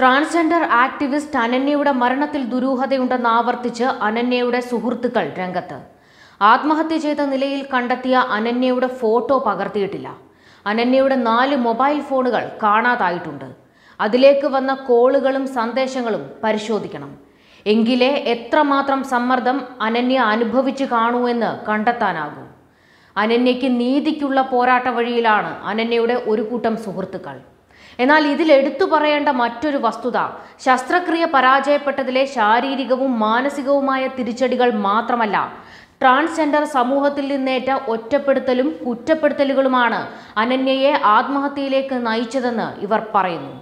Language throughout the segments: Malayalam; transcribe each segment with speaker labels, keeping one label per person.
Speaker 1: ട്രാൻസ്ജെൻഡർ ആക്ടിവിസ്റ്റ് അനന്യയുടെ മരണത്തിൽ ദുരൂഹതയുണ്ടെന്ന് ആവർത്തിച്ച് അനന്യയുടെ സുഹൃത്തുക്കൾ രംഗത്ത് ആത്മഹത്യ ചെയ്ത നിലയിൽ കണ്ടെത്തിയ അനന്യയുടെ ഫോട്ടോ പകർത്തിയിട്ടില്ല അനന്യയുടെ നാല് മൊബൈൽ ഫോണുകൾ കാണാതായിട്ടുണ്ട് അതിലേക്ക് വന്ന കോളുകളും സന്ദേശങ്ങളും പരിശോധിക്കണം എങ്കിലേ എത്രമാത്രം സമ്മർദ്ദം അനന്യ അനുഭവിച്ചു കാണൂ എന്ന് കണ്ടെത്താനാകൂ അനന്യയ്ക്ക് നീതിക്കുള്ള പോരാട്ട വഴിയിലാണ് അനന്യയുടെ ഒരു കൂട്ടം സുഹൃത്തുക്കൾ എന്നാൽ ഇതിൽ എടുത്തു പറയേണ്ട മറ്റൊരു വസ്തുത ശസ്ത്രക്രിയ പരാജയപ്പെട്ടതിലെ ശാരീരികവും മാനസികവുമായ തിരിച്ചടികൾ മാത്രമല്ല ട്രാൻസ്ജെൻഡർ സമൂഹത്തിൽ നിന്നേറ്റ ഒറ്റപ്പെടുത്തലും കുറ്റപ്പെടുത്തലുകളുമാണ് അനന്യയെ ആത്മഹത്യയിലേക്ക് നയിച്ചതെന്ന് ഇവർ പറയുന്നു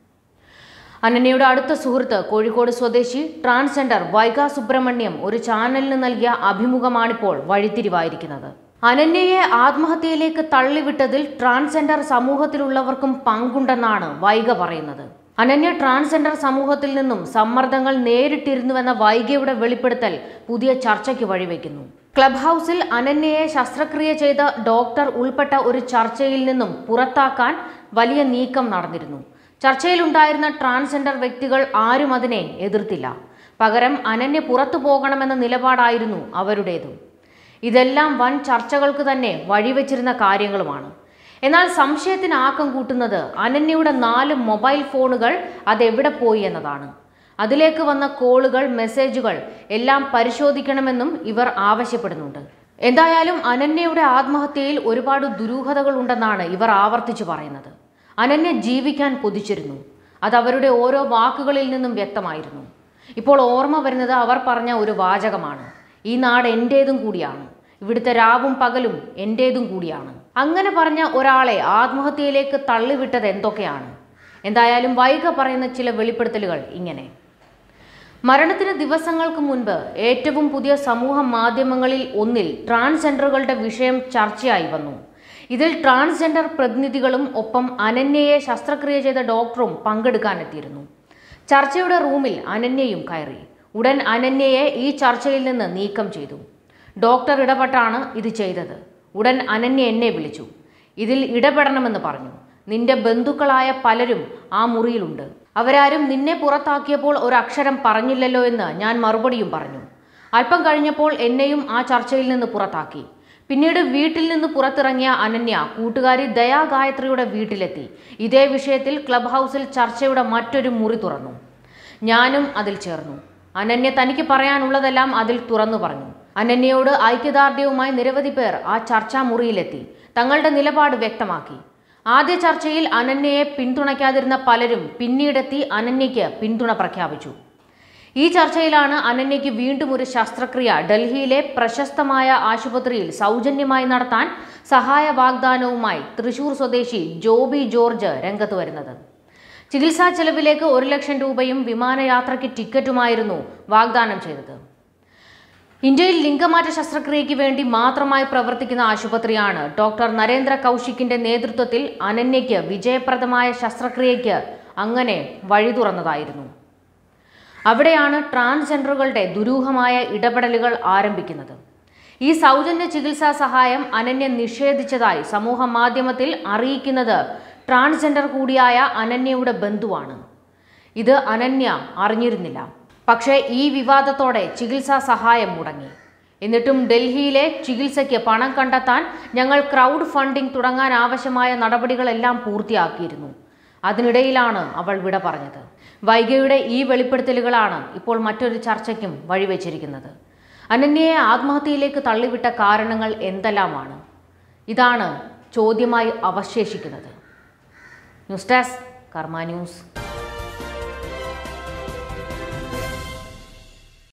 Speaker 1: അനന്യയുടെ അടുത്ത സുഹൃത്ത് കോഴിക്കോട് സ്വദേശി ട്രാൻസ്ജെൻഡർ വൈഗ സുബ്രഹ്മണ്യം ഒരു ചാനലിന് നൽകിയ അഭിമുഖമാണിപ്പോൾ വഴിത്തിരിവായിരിക്കുന്നത് അനന്യയെ ആത്മഹത്യയിലേക്ക് തള്ളിവിട്ടതിൽ ട്രാൻസ്ജെൻഡർ സമൂഹത്തിലുള്ളവർക്കും പങ്കുണ്ടെന്നാണ് വൈഗ പറയുന്നത് അനന്യ ട്രാൻസ്ജെൻഡർ സമൂഹത്തിൽ നിന്നും സമ്മർദ്ദങ്ങൾ നേരിട്ടിരുന്നുവെന്ന വൈഗയുടെ വെളിപ്പെടുത്തൽ പുതിയ ചർച്ചയ്ക്ക് വഴിവെക്കുന്നു ക്ലബ് ഹൗസിൽ അനന്യയെ ശസ്ത്രക്രിയ ചെയ്ത ഡോക്ടർ ഉൾപ്പെട്ട ഒരു ചർച്ചയിൽ നിന്നും പുറത്താക്കാൻ വലിയ നീക്കം നടന്നിരുന്നു ചർച്ചയിലുണ്ടായിരുന്ന ട്രാൻസ്ജെൻഡർ വ്യക്തികൾ ആരും അതിനെ എതിർത്തില്ല പകരം അനന്യ പുറത്തു പോകണമെന്ന നിലപാടായിരുന്നു അവരുടേതും ഇതെല്ലാം വൻ ചർച്ചകൾക്ക് തന്നെ വഴിവെച്ചിരുന്ന കാര്യങ്ങളുമാണ് എന്നാൽ സംശയത്തിന് ആക്കം കൂട്ടുന്നത് അനന്യയുടെ നാല് മൊബൈൽ ഫോണുകൾ അതെവിടെ പോയി എന്നതാണ് അതിലേക്ക് വന്ന കോളുകൾ മെസ്സേജുകൾ എല്ലാം പരിശോധിക്കണമെന്നും ഇവർ ആവശ്യപ്പെടുന്നുണ്ട് എന്തായാലും അനന്യയുടെ ആത്മഹത്യയിൽ ഒരുപാട് ദുരൂഹതകൾ ഉണ്ടെന്നാണ് ഇവർ ആവർത്തിച്ചു പറയുന്നത് അനന്യ ജീവിക്കാൻ കൊതിച്ചിരുന്നു അത് അവരുടെ ഓരോ വാക്കുകളിൽ നിന്നും വ്യക്തമായിരുന്നു ഇപ്പോൾ ഓർമ്മ വരുന്നത് അവർ പറഞ്ഞ ഒരു വാചകമാണ് ഈ നാട് എൻ്റേതും കൂടിയാണ് ഇവിടുത്തെ രാവും പകലും എൻ്റേതും കൂടിയാണ് അങ്ങനെ പറഞ്ഞ ഒരാളെ ആത്മഹത്യയിലേക്ക് തള്ളിവിട്ടത് എന്തൊക്കെയാണ് എന്തായാലും വൈക പറയുന്ന ചില വെളിപ്പെടുത്തലുകൾ ഇങ്ങനെ മരണത്തിന് ദിവസങ്ങൾക്ക് മുൻപ് ഏറ്റവും പുതിയ സമൂഹ മാധ്യമങ്ങളിൽ ഒന്നിൽ ട്രാൻസ്ജെൻഡറുകളുടെ വിഷയം ചർച്ചയായി വന്നു ഇതിൽ ട്രാൻസ്ജെൻഡർ പ്രതിനിധികളും ഒപ്പം അനന്യയെ ശസ്ത്രക്രിയ ചെയ്ത ഡോക്ടറും പങ്കെടുക്കാനെത്തിയിരുന്നു ചർച്ചയുടെ റൂമിൽ അനന്യയും കയറി ഉടൻ അനന്യയെ ഈ ചർച്ചയിൽ നിന്ന് നീക്കം ചെയ്തു ഡോക്ടർ ഇടപെട്ടാണ് ഇത് ചെയ്തത് ഉടൻ അനന്യ എന്നെ വിളിച്ചു ഇതിൽ ഇടപെടണമെന്ന് പറഞ്ഞു നിന്റെ ബന്ധുക്കളായ പലരും ആ മുറിയിലുണ്ട് അവരാരും നിന്നെ പുറത്താക്കിയപ്പോൾ ഒരു അക്ഷരം പറഞ്ഞില്ലല്ലോ എന്ന് ഞാൻ മറുപടിയും പറഞ്ഞു അല്പം കഴിഞ്ഞപ്പോൾ എന്നെയും ആ ചർച്ചയിൽ നിന്ന് പുറത്താക്കി പിന്നീട് വീട്ടിൽ നിന്ന് പുറത്തിറങ്ങിയ അനന്യ കൂട്ടുകാരി ദയാ ഗായത്രിയുടെ വീട്ടിലെത്തി ഇതേ വിഷയത്തിൽ ക്ലബ് ഹൗസിൽ ചർച്ചയുടെ മറ്റൊരു മുറി തുറന്നു ഞാനും അതിൽ ചേർന്നു അനന്യ തനിക്ക് പറയാനുള്ളതെല്ലാം അതിൽ തുറന്നു പറഞ്ഞു അനന്യയോട് ഐക്യദാർഢ്യവുമായി നിരവധി പേർ ആ ചർച്ചാ മുറിയിലെത്തി തങ്ങളുടെ നിലപാട് വ്യക്തമാക്കി ആദ്യ ചർച്ചയിൽ അനന്യയെ പിന്തുണയ്ക്കാതിരുന്ന പലരും പിന്നീടെത്തി അനന്യയ്ക്ക് പിന്തുണ പ്രഖ്യാപിച്ചു ഈ ചർച്ചയിലാണ് അനന്യയ്ക്ക് വീണ്ടും ഒരു ശസ്ത്രക്രിയ ഡൽഹിയിലെ പ്രശസ്തമായ ആശുപത്രിയിൽ സൗജന്യമായി നടത്താൻ സഹായ വാഗ്ദാനവുമായി തൃശൂർ സ്വദേശി ജോബി ജോർജ് രംഗത്ത് വരുന്നത് ചികിത്സാ ചെലവിലേക്ക് ഒരു ലക്ഷം രൂപയും വിമാനയാത്രയ്ക്ക് ടിക്കറ്റുമായിരുന്നു വാഗ്ദാനം ചെയ്തത് ഇന്ത്യയിൽ ലിംഗമാറ്റ ശസ്ത്രക്രിയയ്ക്ക് വേണ്ടി മാത്രമായി പ്രവർത്തിക്കുന്ന ആശുപത്രിയാണ് ഡോക്ടർ നരേന്ദ്ര കൗശിക്കിന്റെ നേതൃത്വത്തിൽ അനന്യയ്ക്ക് വിജയപ്രദമായ ശസ്ത്രക്രിയയ്ക്ക് അങ്ങനെ വഴി തുറന്നതായിരുന്നു അവിടെയാണ് ട്രാൻസ്ജെൻഡറുകളുടെ ദുരൂഹമായ ഇടപെടലുകൾ ആരംഭിക്കുന്നത് ഈ സൗജന്യ ചികിത്സാ സഹായം അനന്യ നിഷേധിച്ചതായി സമൂഹ മാധ്യമത്തിൽ അറിയിക്കുന്നത് ട്രാൻസ്ജെൻഡർ കൂടിയായ അനന്യയുടെ ബന്ധുവാണ് ഇത് അനന്യ അറിഞ്ഞിരുന്നില്ല പക്ഷേ ഈ വിവാദത്തോടെ ചികിത്സാ സഹായം മുടങ്ങി എന്നിട്ടും ഡൽഹിയിലെ ചികിത്സയ്ക്ക് പണം കണ്ടെത്താൻ ഞങ്ങൾ ക്രൗഡ് ഫണ്ടിംഗ് തുടങ്ങാൻ ആവശ്യമായ നടപടികളെല്ലാം പൂർത്തിയാക്കിയിരുന്നു അതിനിടയിലാണ് അവൾ വിട പറഞ്ഞത് വൈഗയുടെ ഈ വെളിപ്പെടുത്തലുകളാണ് ഇപ്പോൾ മറ്റൊരു ചർച്ചയ്ക്കും വഴിവെച്ചിരിക്കുന്നത് അനന്യയെ ആത്മഹത്യയിലേക്ക് തള്ളിവിട്ട കാരണങ്ങൾ എന്തെല്ലാമാണ് ഇതാണ് ചോദ്യമായി അവശേഷിക്കുന്നത് ന്യൂസ് ഡെസ്ക് കർമ്മ ന്യൂസ്